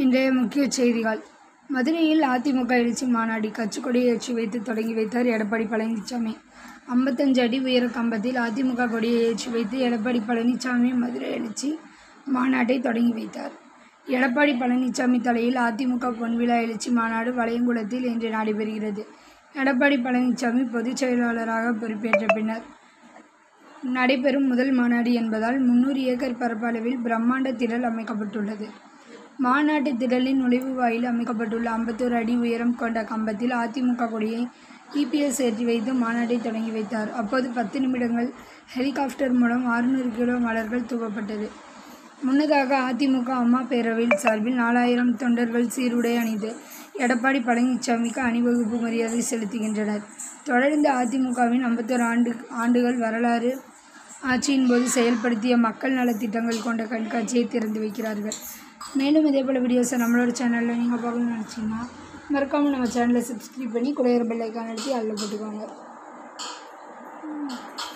இன்றைய முக்கிய செய்திகள் மதுரையில் அதிமுக எழுச்சி மாநாடு கட்சிக்கொடியை ஏற்றி வைத்து தொடங்கி வைத்தார் எடப்பாடி பழனிசாமி ஐம்பத்தஞ்சு அடி உயர கம்பத்தில் அதிமுக கொடியை ஏற்றி வைத்து எடப்பாடி பழனிசாமி மதுரை எழுச்சி மாநாட்டை தொடங்கி வைத்தார் எடப்பாடி பழனிசாமி தலையில் அதிமுக பொன்விழா எழுச்சி மாநாடு வளையங்குளத்தில் இன்று நடைபெறுகிறது எடப்பாடி பழனிசாமி பொதுச் செயலாளராக பொறுப்பேற்ற பின்னர் நடைபெறும் முதல் மாநாடு என்பதால் முன்னூறு ஏக்கர் பரப்பளவில் பிரம்மாண்ட திடல் அமைக்கப்பட்டுள்ளது மாநாட்டு திடலின் நுழைவு வாயில் அமைக்கப்பட்டுள்ள ஐம்பத்தோரு அடி உயரம் கொண்ட கம்பத்தில் அதிமுக கொடியை இபிஎஸ் ஏற்றி வைத்து மாநாட்டை தொடங்கி வைத்தார் அப்போது பத்து நிமிடங்கள் ஹெலிகாப்டர் மூலம் அறுநூறு கிலோ மலர்கள் தூவப்பட்டது முன்னதாக அதிமுக அம்மா பேரவையில் சார்பில் நாலாயிரம் தொண்டர்கள் சீருடை அணிந்து எடப்பாடி பழனிசாமிக்கு அணிவகுப்பு மரியாதை செலுத்துகின்றனர் தொடர்ந்து அதிமுகவின் ஐம்பத்தோரு ஆண்டு ஆண்டுகள் வரலாறு ஆட்சியின் போது செயல்படுத்திய மக்கள் நலத்திட்டங்கள் கொண்ட கண்காட்சியை திறந்து வைக்கிறார்கள் மேலும் இதே போல் வீடியோஸை நம்மளோட சேனலில் நீங்கள் பார்க்கணும்னு நினச்சிங்கன்னா மறக்காமல் நம்ம சேனலை சப்ஸ்கிரைப் பண்ணி கூட பெல் ஐக்கான் அழுத்தி அதில் போட்டுக்கோங்க